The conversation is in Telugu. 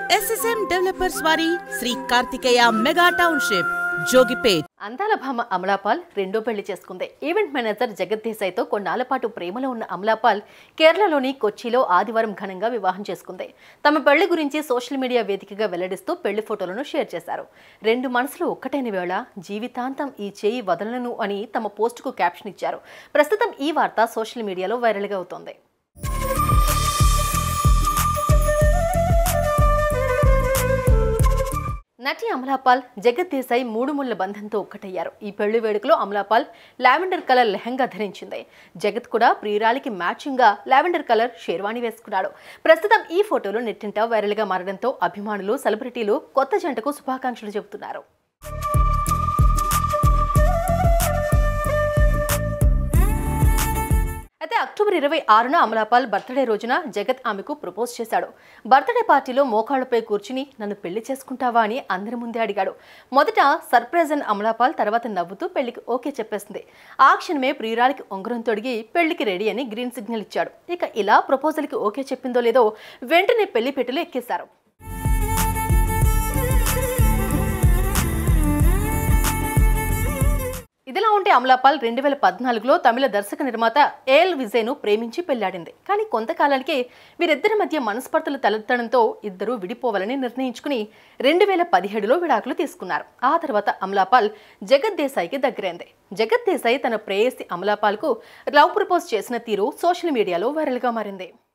ఎస్ఎస్ఎం డెవలపర్స్ వారి శ్రీ కార్తికేయ మెగా టౌన్షిప్ జోగిపేట్ అందాల భామ అమలాపాల్ రెండో పెళ్లి చేసుకుంది ఈవెంట్ మేనేజర్ జగత్ దేశాయ్తో కొన్నాళ్ల పాటు ప్రేమలో ఉన్న అమలాపాల్ కేరళలోని కొచ్చిలో ఆదివారం ఘనంగా వివాహం చేసుకుంది తమ పెళ్లి గురించి సోషల్ మీడియా వేదికగా వెల్లడిస్తూ పెళ్లి ఫోటోలను షేర్ చేశారు రెండు మనసులు ఒక్కటైన వేళ జీవితాంతం ఈ చేయి వదలను అని తమ పోస్టుకు క్యాప్షన్ ఇచ్చారు ప్రస్తుతం ఈ వార్త సోషల్ మీడియాలో వైరల్గా అవుతోంది నటి అమలాపాల్ జగత్ దేశాయ్ మూడు ముళ్ల బంధంతో ఒక్కటయ్యారు ఈ పెళ్లి వేడుకలో అమలాపాల్ లావెండర్ కలర్ లెహంగా ధరించింది జగత్ కూడా ప్రియురాలికి మ్యాచింగ్ గా లావెండర్ కలర్ షేర్వాణి వేసుకున్నాడు ప్రస్తుతం ఈ ఫోటోలు నెట్టింట వైరల్ గా మారడంతో అభిమానులు సెలబ్రిటీలు కొత్త జంటకు శుభాకాంక్షలు చెబుతున్నారు అయితే అక్టోబర్ ఇరవై ఆరున అమలాపాల్ బర్త్డే రోజున జగత్ ఆమెకు ప్రపోజ్ చేశాడు బర్త్డే పార్టీలో మోకాళ్లపై కూర్చుని నన్ను పెళ్లి చేసుకుంటావా అని అందరి ముందే అడిగాడు మొదట సర్ప్రైజ్ అని అమలాపాల్ తర్వాత నవ్వుతూ పెళ్లికి ఓకే చెప్పేసింది ఆ క్షణమే ప్రియురాలికి ఉంగరం తొడిగి పెళ్లికి రెడీ అని గ్రీన్ సిగ్నల్ ఇచ్చాడు ఇక ఇలా ప్రపోజల్కి ఓకే చెప్పిందో లేదో వెంటనే పెళ్లి పెట్టెలు ఎక్కేశారు ఇదిలా ఉంటే అమలాపాల్ రెండు వేల పద్నాలుగులో తమిళ దర్శక నిర్మాత ఏఎల్ విజయ్ను ప్రేమించి పెళ్లాడింది కానీ కొంతకాలానికి వీరిద్దరి మధ్య మనస్పర్ధలు తలెత్తడంతో ఇద్దరూ విడిపోవాలని నిర్ణయించుకుని రెండు వేల పదిహేడులో విడాకులు తీసుకున్నారు ఆ తర్వాత అమలాపాల్ జగత్ దేశాయ్కి దగ్గరైంది జగత్ దేశాయ్ తన ప్రేయసి అమలాపాల్కు లవ్ ప్రపోజ్ చేసిన తీరు సోషల్ మీడియాలో వైరల్గా మారింది